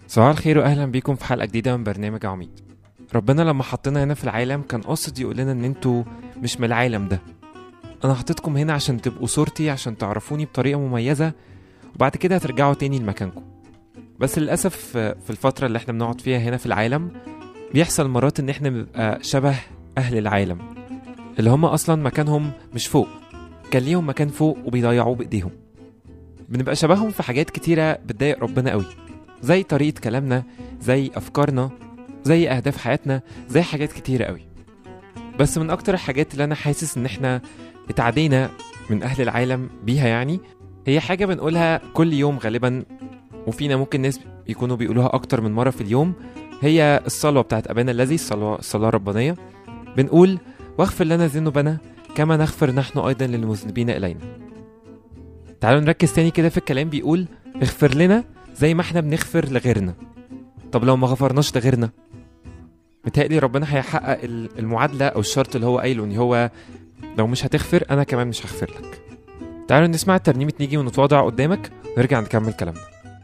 صباح الخير واهلا بيكم في حلقه جديده من برنامج عميد ربنا لما حطينا هنا في العالم كان قاصد يقول لنا ان انتوا مش من العالم ده انا حطيتكم هنا عشان تبقوا صورتي عشان تعرفوني بطريقه مميزه وبعد كده هترجعوا تاني لمكانكم بس للاسف في الفتره اللي احنا بنقعد فيها هنا في العالم بيحصل مرات ان احنا بنبقى شبه اهل العالم اللي هم اصلا مكانهم مش فوق كان ليهم مكان فوق وبيضيعوه بايديهم بنبقى شبههم في حاجات كتيره بتضايق ربنا قوي زي طريقة كلامنا زي أفكارنا زي أهداف حياتنا زي حاجات كتيرة قوي بس من أكتر الحاجات اللي أنا حاسس إن إحنا اتعدينا من أهل العالم بيها يعني هي حاجة بنقولها كل يوم غالبا وفينا ممكن ناس يكونوا بيقولوها أكتر من مرة في اليوم هي الصلوة بتاعت أبانا الذي الصلاة الصلاة الربانية بنقول واغفر لنا ذنوبنا كما نغفر نحن أيضا للمذنبين إلينا تعالوا نركز تاني كده في الكلام بيقول اغفر لنا زي ما احنا بنغفر لغيرنا طب لو ما غفرناش لغيرنا متهيألي ربنا هيحقق ال- المعادلة أو الشرط اللي هو قايله إن هو لو مش هتغفر أنا كمان مش هغفر لك تعالوا نسمع الترنيمة نيجي ونتواضع قدامك ونرجع نكمل كلامنا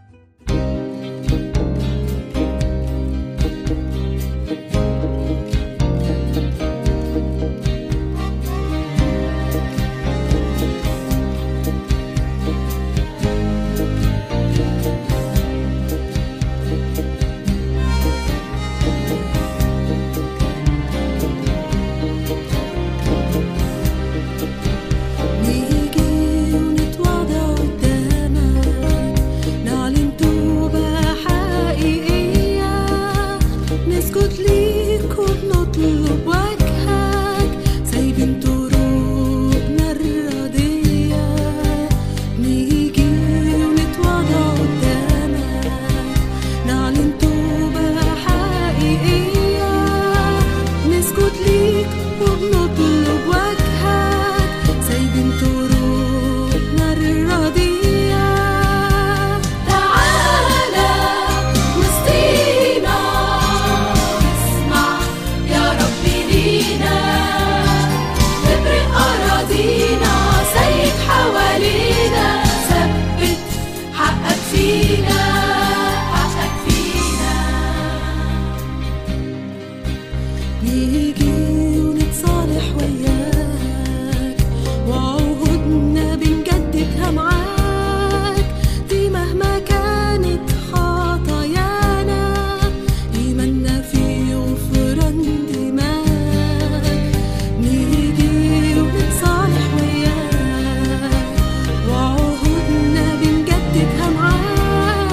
نيجي ونتواضع قدامك نعلن توبة حقيقية نسجد ليك وبنطلب وجهك سايبين طرقنا الردية نيجي ونتواضع قدامك نعلن توبة حقيقية نسجد ليك وبنطلب وجهك سايبين طرقنا الردية تعالى وسطينا اسمع يا رب لينا ابرق أراضينا سيد حوالينا ثبت حقك فينا حقك فينا نيجي ونتصالح وياك وعهودنا بنجددها معاك دي مهما كانت خطايانا إيماننا في غفران دماغك نيجي ونتصالح وياك وعهودنا بنجددها معاك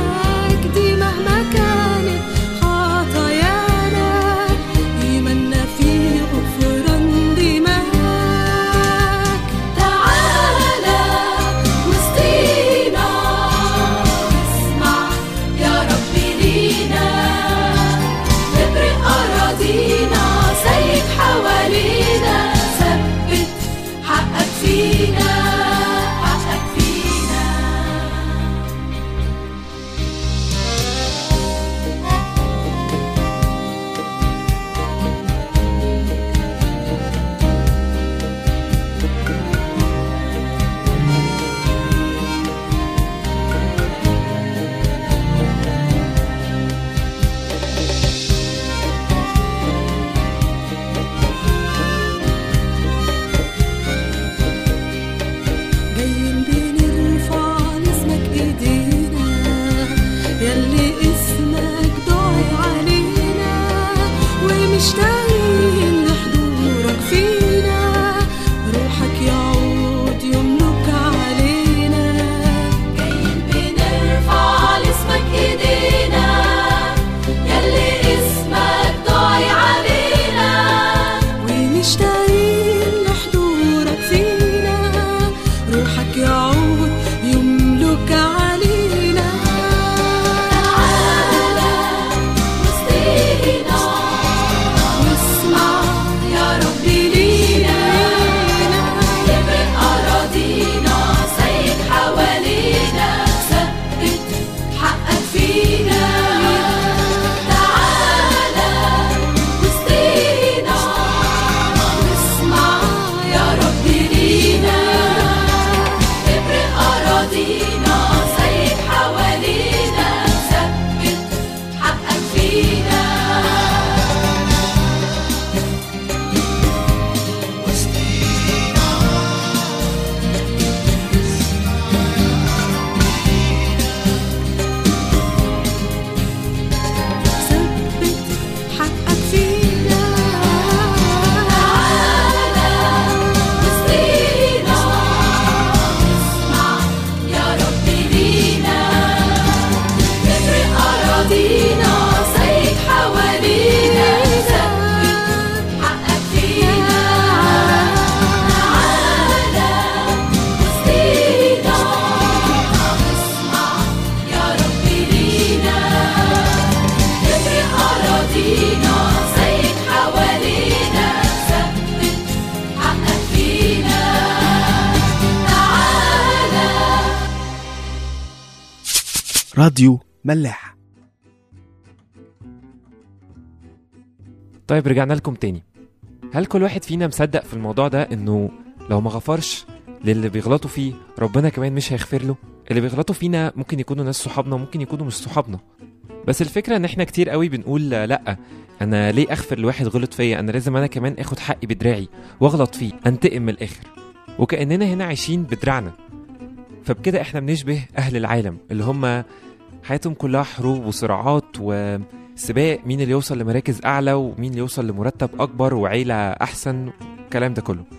راديو ملاح طيب رجعنا لكم تاني هل كل واحد فينا مصدق في الموضوع ده انه لو ما غفرش للي بيغلطوا فيه ربنا كمان مش هيغفر له اللي بيغلطوا فينا ممكن يكونوا ناس صحابنا ممكن يكونوا مش صحابنا بس الفكره ان احنا كتير قوي بنقول لا انا ليه اغفر لواحد غلط فيا انا لازم انا كمان اخد حقي بدراعي واغلط فيه انتقم من الاخر وكاننا هنا عايشين بدراعنا فبكده احنا بنشبه اهل العالم اللي هم حياتهم كلها حروب وصراعات وسباق مين اللي يوصل لمراكز اعلى ومين اللي يوصل لمرتب اكبر وعيله احسن الكلام ده كله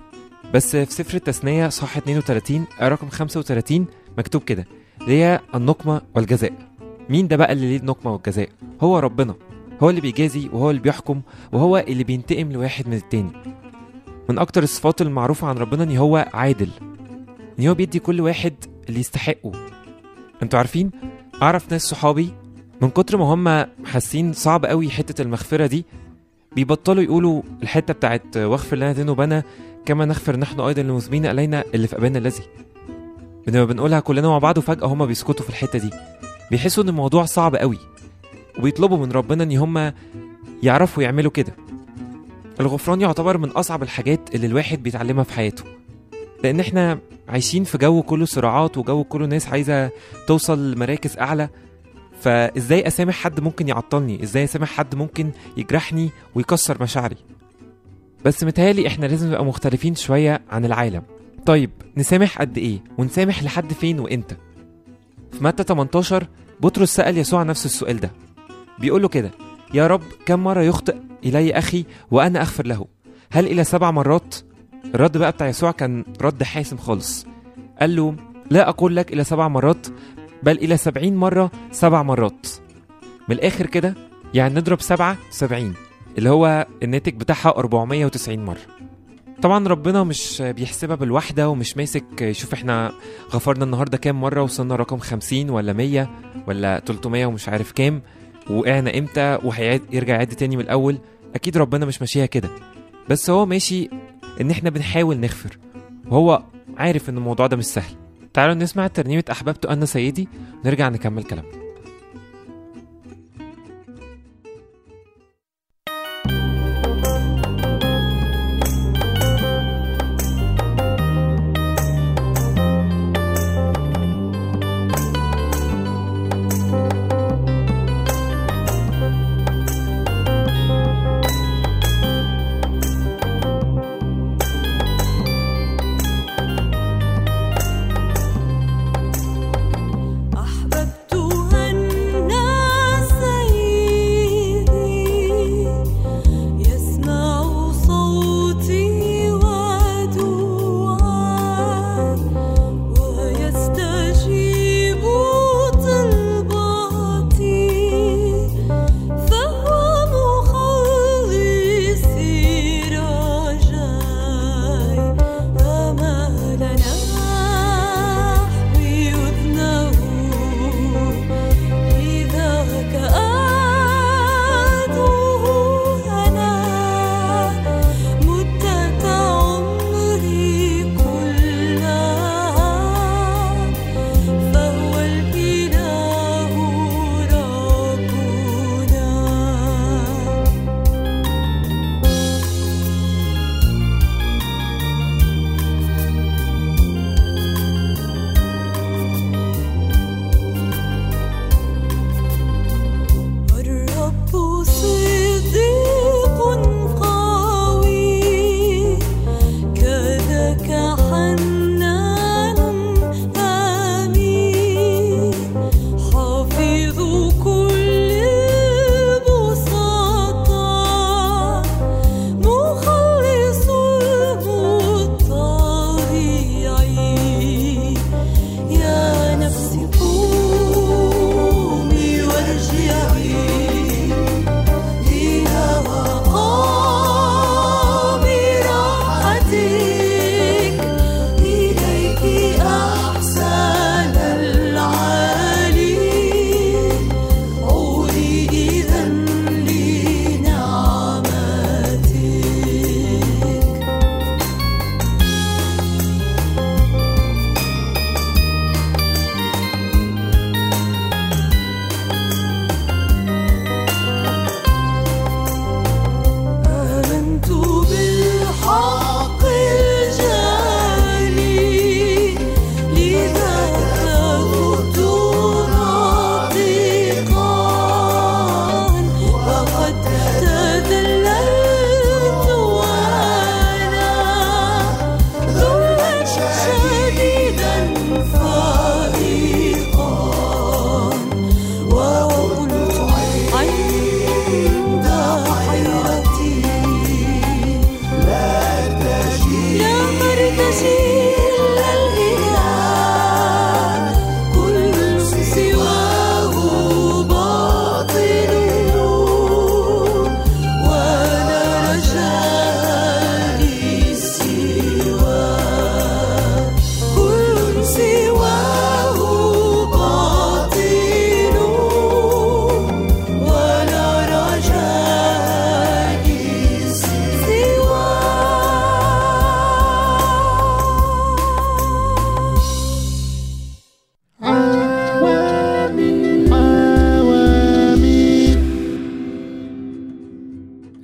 بس في سفر التثنية صح 32 آية رقم 35 مكتوب كده اللي هي النقمة والجزاء مين ده بقى اللي ليه النقمة والجزاء هو ربنا هو اللي بيجازي وهو اللي بيحكم وهو اللي بينتقم لواحد من التاني من أكتر الصفات المعروفة عن ربنا إن هو عادل إن هو بيدي كل واحد اللي يستحقه انتوا عارفين أعرف ناس صحابي من كتر ما هم حاسين صعب قوي حتة المغفرة دي بيبطلوا يقولوا الحتة بتاعت واغفر لنا ذنوبنا كما نغفر نحن ايضا للمذنبين الينا اللي في ابانا الذي بنبقى بنقولها كلنا مع بعض وفجاه هما بيسكتوا في الحته دي بيحسوا ان الموضوع صعب قوي وبيطلبوا من ربنا ان هما يعرفوا يعملوا كده الغفران يعتبر من اصعب الحاجات اللي الواحد بيتعلمها في حياته لان احنا عايشين في جو كله صراعات وجو كله ناس عايزه توصل لمراكز اعلى فازاي اسامح حد ممكن يعطلني ازاي اسامح حد ممكن يجرحني ويكسر مشاعري بس متهيألي احنا لازم نبقى مختلفين شوية عن العالم طيب نسامح قد ايه ونسامح لحد فين وامتى في متى 18 بطرس سأل يسوع نفس السؤال ده بيقول له كده يا رب كم مرة يخطئ إلي أخي وأنا أغفر له هل إلى سبع مرات الرد بقى بتاع يسوع كان رد حاسم خالص قال له لا أقول لك إلى سبع مرات بل إلى سبعين مرة سبع مرات من الآخر كده يعني نضرب سبعة سبعين اللي هو الناتج بتاعها 490 مرة طبعا ربنا مش بيحسبها بالواحدة ومش ماسك يشوف احنا غفرنا النهاردة كام مرة وصلنا رقم 50 ولا 100 ولا 300 ومش عارف كام وقعنا امتى وهيرجع يعد تاني من الأول أكيد ربنا مش ماشيها كده بس هو ماشي إن احنا بنحاول نغفر وهو عارف إن الموضوع ده مش سهل تعالوا نسمع ترنيمة أحببت أنا سيدي ونرجع نكمل كلامنا أحببت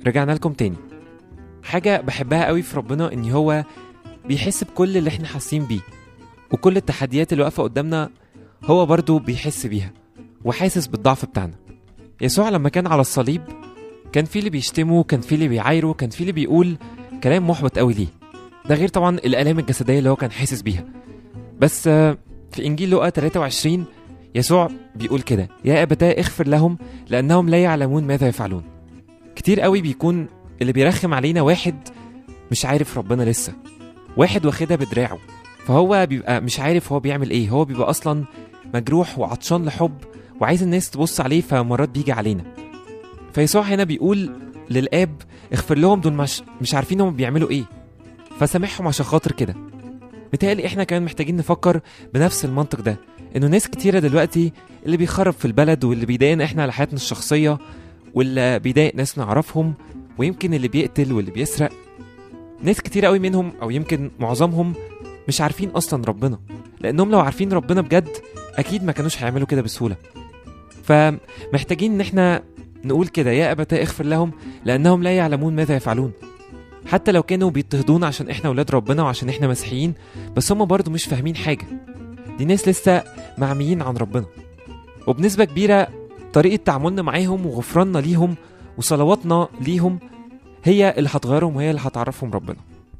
رجعنا لكم تاني حاجة بحبها قوي في ربنا إن هو بيحس بكل اللي احنا حاسين بيه وكل التحديات اللي واقفة قدامنا هو برضو بيحس بيها وحاسس بالضعف بتاعنا يسوع لما كان على الصليب كان في اللي بيشتمه كان في اللي بيعايره كان في اللي بيقول كلام محبط قوي ليه ده غير طبعا الآلام الجسدية اللي هو كان حاسس بيها بس آه، في إنجيل لوقا 23 يسوع بيقول كده يا أبتاه اغفر لهم لأنهم لا يعلمون ماذا يفعلون كتير قوي بيكون اللي بيرخم علينا واحد مش عارف ربنا لسه واحد واخدها بدراعه فهو بيبقى مش عارف هو بيعمل ايه هو بيبقى اصلا مجروح وعطشان لحب وعايز الناس تبص عليه فمرات بيجي علينا فيسوع هنا بيقول للاب اغفر لهم دول مش, مش عارفين هم بيعملوا ايه فسامحهم عشان خاطر كده متهيألي احنا كمان محتاجين نفكر بنفس المنطق ده انه ناس كتيرة دلوقتي اللي بيخرب في البلد واللي بيضايقنا احنا على حياتنا الشخصية واللي بيضايق ناس نعرفهم ويمكن اللي بيقتل واللي بيسرق ناس كتير قوي منهم او يمكن معظمهم مش عارفين اصلا ربنا لانهم لو عارفين ربنا بجد اكيد ما كانوش هيعملوا كده بسهوله فمحتاجين ان احنا نقول كده يا ابتاه اغفر لهم لانهم لا يعلمون ماذا يفعلون حتى لو كانوا بيضطهدونا عشان احنا ولاد ربنا وعشان احنا مسيحيين بس هم برضو مش فاهمين حاجه دي ناس لسه معميين عن ربنا وبنسبه كبيره طريقه تعاملنا معاهم وغفراننا ليهم وصلواتنا ليهم هي اللي هتغيرهم وهي اللي هتعرفهم ربنا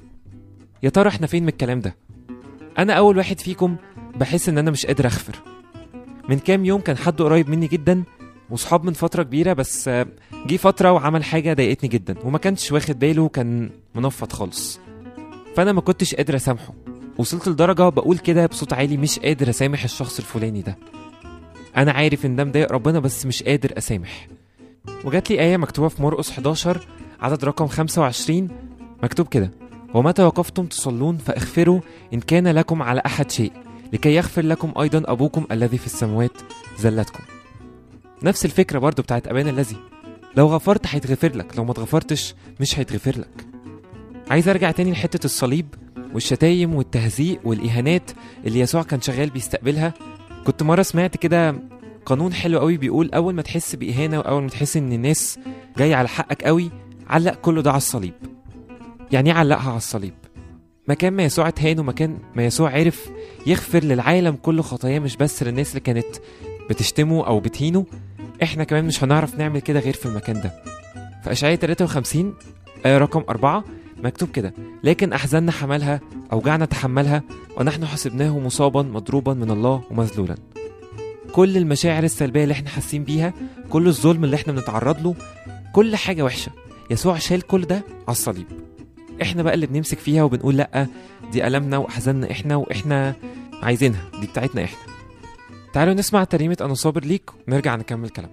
يا ترى احنا فين من الكلام ده انا اول واحد فيكم بحس ان انا مش قادر اغفر من كام يوم كان حد قريب مني جدا وصحاب من فتره كبيره بس آه، جه فتره وعمل حاجه ضايقتني جدا وما كانش واخد باله كان منفض خالص فانا ما كنتش قادر اسامحه وصلت لدرجه بقول كده بصوت عالي مش قادر اسامح الشخص الفلاني ده انا عارف ان ده مضايق ربنا بس مش قادر اسامح وجات لي ايه مكتوبه في مرقس 11 عدد رقم 25 مكتوب كده ومتى وقفتم تصلون فاغفروا إن كان لكم على أحد شيء لكي يغفر لكم أيضا أبوكم الذي في السماوات زلتكم نفس الفكرة برضو بتاعت أبانا الذي لو غفرت هيتغفر لك لو ما اتغفرتش مش هيتغفر لك عايز أرجع تاني لحتة الصليب والشتايم والتهزيء والإهانات اللي يسوع كان شغال بيستقبلها كنت مرة سمعت كده قانون حلو قوي بيقول أول ما تحس بإهانة وأول ما تحس إن الناس جاية على حقك قوي علق كله ده على الصليب يعني ايه علقها على الصليب مكان ما يسوع اتهان ومكان ما يسوع عرف يغفر للعالم كل خطاياه مش بس للناس اللي كانت بتشتمه او بتهينه احنا كمان مش هنعرف نعمل كده غير في المكان ده في اشعياء 53 آية رقم أربعة مكتوب كده لكن أحزاننا حملها أوجعنا تحملها ونحن حسبناه مصابا مضروبا من الله ومذلولا كل المشاعر السلبية اللي احنا حاسين بيها كل الظلم اللي احنا بنتعرض له كل حاجة وحشة يسوع شال كل ده على الصليب احنا بقى اللي بنمسك فيها وبنقول لا دي ألمنا وأحزاننا احنا واحنا عايزينها دي بتاعتنا احنا تعالوا نسمع ترنيمة أنا صابر ليك ونرجع نكمل كلامنا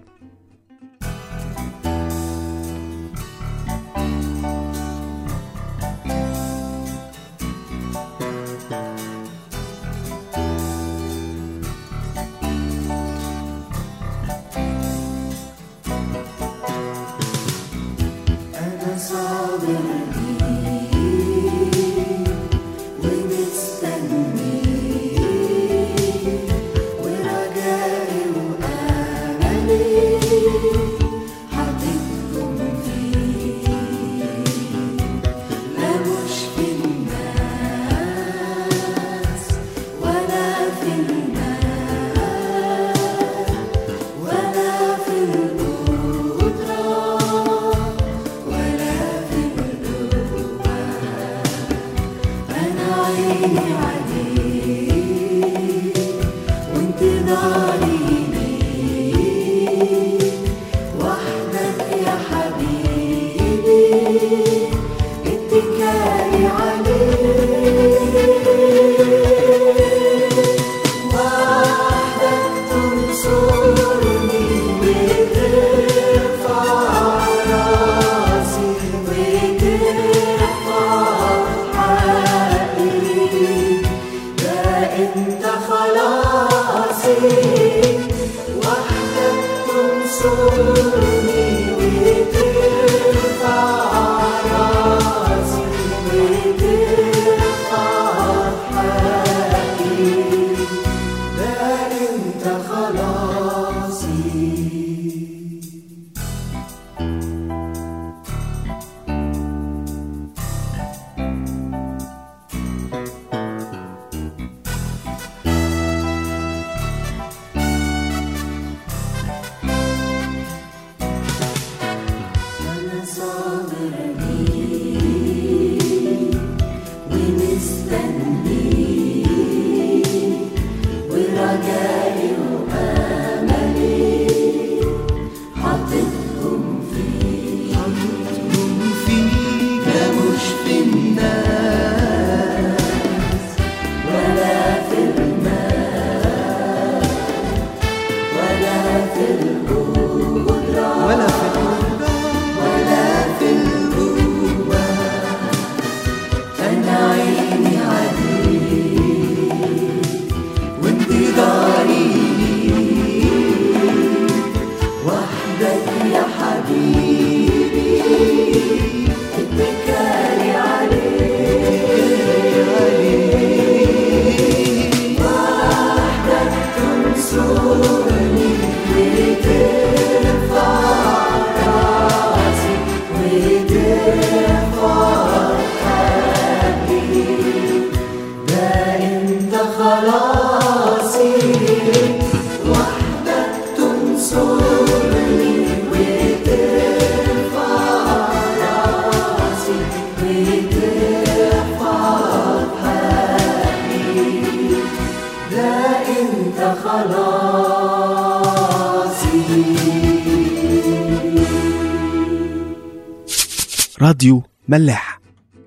أنا صابر ومستني ورجائي وأملي حبيبكم فيه لا مش في الناس ولا في المال ولا في القدرة ولا في القوة أنا عيني عليك وانتظاري ليك وحدك يا حبيبي اتكالي عليك وحدك تنصرني وترفع راسي وترفع حقي ده انت خلاصي وحدك تنصرني وترفع راسي وترفع حقي ده انت خلاصي في القدرة ولا في القربة ولا في القوة أنا عيني عليك وانتظاري وحدك يا حبيبي اتكالي عليك وحدك تنصرني وترفع راسي وترفع حبي ده انت خلاصي وحدك تنصرني وترفع راسي وترفع حبي ده انت خلاصي راديو ملاح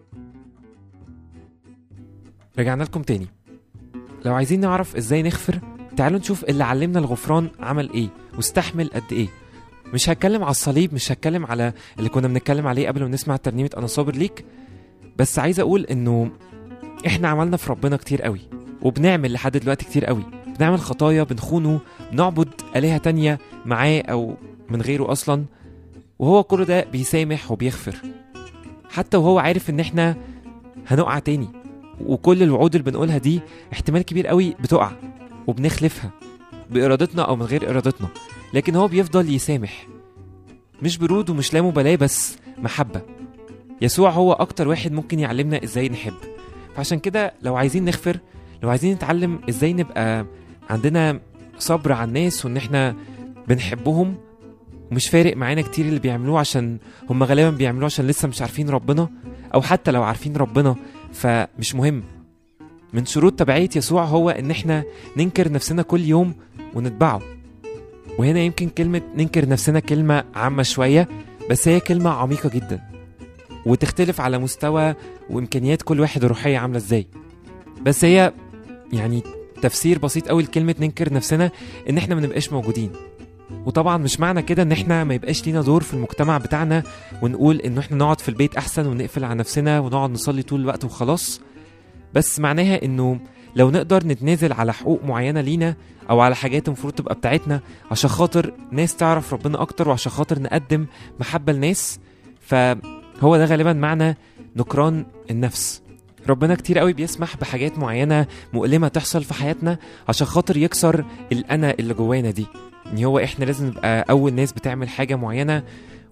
رجعنا لكم تاني لو عايزين نعرف ازاي نغفر تعالوا نشوف اللي علمنا الغفران عمل ايه واستحمل قد ايه مش هتكلم على الصليب مش هتكلم على اللي كنا بنتكلم عليه قبل ما نسمع ترنيمة انا صابر ليك بس عايز اقول انه احنا عملنا في ربنا كتير قوي وبنعمل لحد دلوقتي كتير قوي بنعمل خطايا بنخونه بنعبد آلهة تانية معاه او من غيره اصلا وهو كل ده بيسامح وبيغفر حتى وهو عارف ان احنا هنقع تاني وكل الوعود اللي بنقولها دي احتمال كبير قوي بتقع وبنخلفها بإرادتنا أو من غير إرادتنا لكن هو بيفضل يسامح مش برود ومش لا مبالاة بس محبة يسوع هو أكتر واحد ممكن يعلمنا إزاي نحب فعشان كده لو عايزين نغفر لو عايزين نتعلم إزاي نبقى عندنا صبر على الناس وإن إحنا بنحبهم ومش فارق معانا كتير اللي بيعملوه عشان هم غالبا بيعملوه عشان لسه مش عارفين ربنا أو حتى لو عارفين ربنا فمش مهم من شروط تبعية يسوع هو إن إحنا ننكر نفسنا كل يوم ونتبعه وهنا يمكن كلمة ننكر نفسنا كلمة عامة شوية بس هي كلمة عميقة جدا وتختلف على مستوى وإمكانيات كل واحد الروحية عاملة إزاي بس هي يعني تفسير بسيط قوي لكلمة ننكر نفسنا إن إحنا ما نبقاش موجودين وطبعا مش معنى كده ان احنا ما يبقاش لينا دور في المجتمع بتاعنا ونقول ان احنا نقعد في البيت احسن ونقفل على نفسنا ونقعد نصلي طول الوقت وخلاص بس معناها انه لو نقدر نتنازل على حقوق معينة لينا او على حاجات المفروض تبقى بتاعتنا عشان خاطر ناس تعرف ربنا اكتر وعشان خاطر نقدم محبة لناس فهو ده غالبا معنى نكران النفس ربنا كتير قوي بيسمح بحاجات معينة مؤلمة تحصل في حياتنا عشان خاطر يكسر الأنا اللي جوانا دي ان هو احنا لازم نبقى اول ناس بتعمل حاجه معينه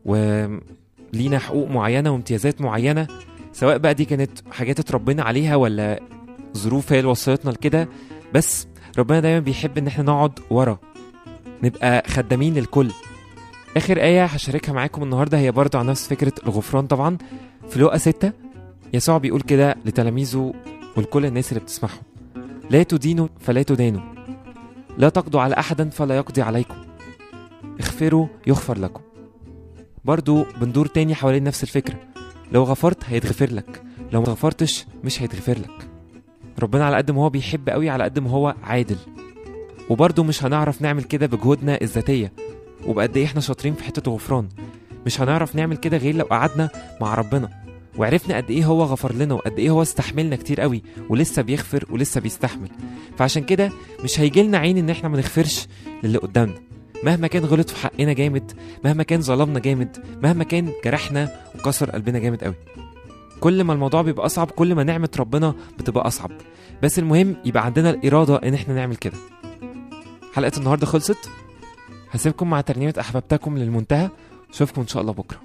ولينا حقوق معينه وامتيازات معينه سواء بقى دي كانت حاجات اتربينا عليها ولا ظروف هي اللي وصلتنا لكده بس ربنا دايما بيحب ان احنا نقعد ورا نبقى خدامين للكل اخر ايه هشاركها معاكم النهارده هي برضه عن نفس فكره الغفران طبعا في لوقا 6 يسوع بيقول كده لتلاميذه ولكل الناس اللي بتسمعهم لا تدينوا فلا تدانوا لا تقضوا على أحدا فلا يقضي عليكم اغفروا يغفر لكم برضو بندور تاني حوالين نفس الفكرة لو غفرت هيتغفر لك لو ما غفرتش مش هيتغفر لك ربنا على قد ما هو بيحب قوي على قد ما هو عادل وبرضه مش هنعرف نعمل كده بجهودنا الذاتية وبقد ايه احنا شاطرين في حتة الغفران مش هنعرف نعمل كده غير لو قعدنا مع ربنا وعرفنا قد ايه هو غفر لنا وقد ايه هو استحملنا كتير قوي ولسه بيغفر ولسه بيستحمل فعشان كده مش هيجي لنا عين ان احنا ما نغفرش للي قدامنا مهما كان غلط في حقنا جامد مهما كان ظلمنا جامد مهما كان جرحنا وكسر قلبنا جامد قوي كل ما الموضوع بيبقى اصعب كل ما نعمه ربنا بتبقى اصعب بس المهم يبقى عندنا الاراده ان احنا نعمل كده حلقه النهارده خلصت هسيبكم مع ترنيمه احببتكم للمنتهى اشوفكم ان شاء الله بكره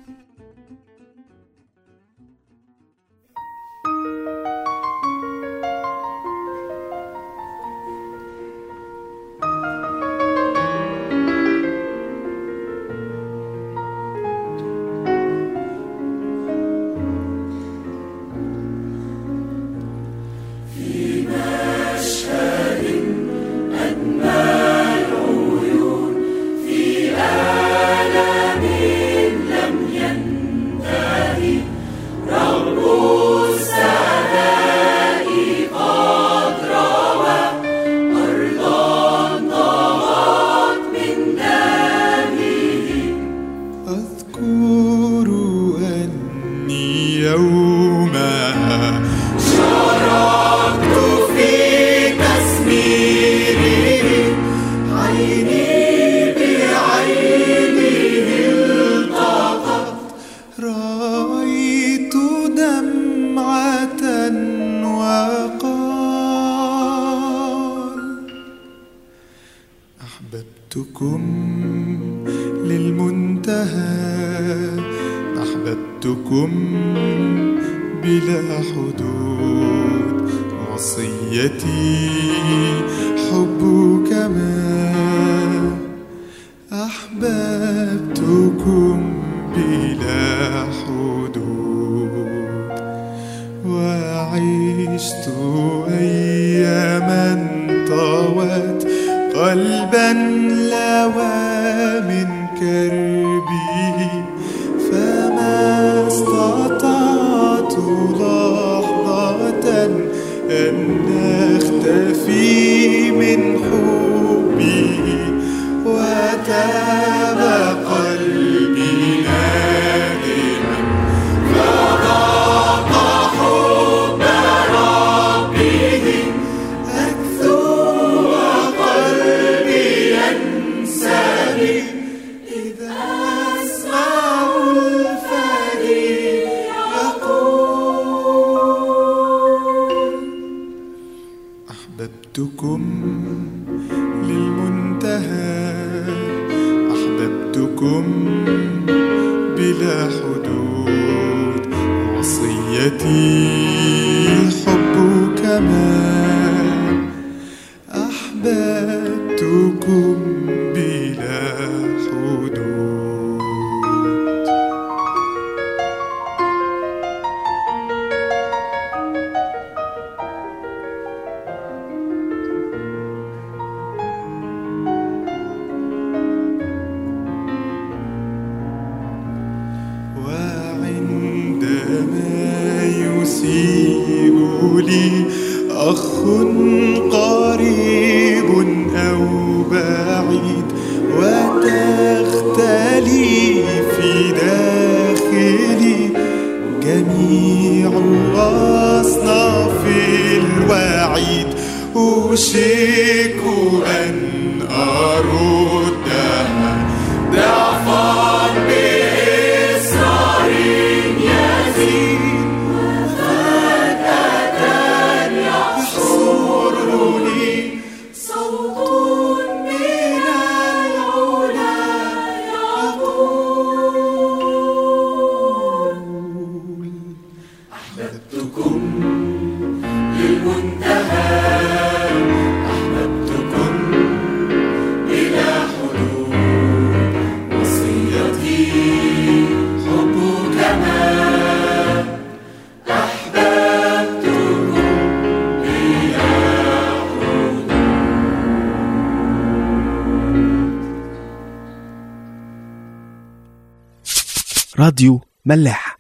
في آلام لم أحببتكم للمنتهى أحببتكم بلا حدود وصيتي حبك ما أحببتكم بلا حدود وعشت أياما طوت قلبا لوى من كربه فما استطعت لحظة أن أختفي من حبه وتاب قلبي نادما فضاق حب ربه أكثر وقلبي ينساني إذا أسمع الفريق يقول أحببتكم للمنتهى أحببتكم بلا حدود وصيتي حبك ما أحببتكم بلا حدود وعندما يسيء لي أخ قريب أو بعيد وتختلي في داخلي جميع الأصناف الوعيد أوشك أن أردها ضعفا بإصرار يزيد فجأة يحصرني صوت من العلا يقول أحببتكم للمنتهى أحببتكم بلا حدود وصيتي حبك ما أحببتكم بلا حدود راديو ملاح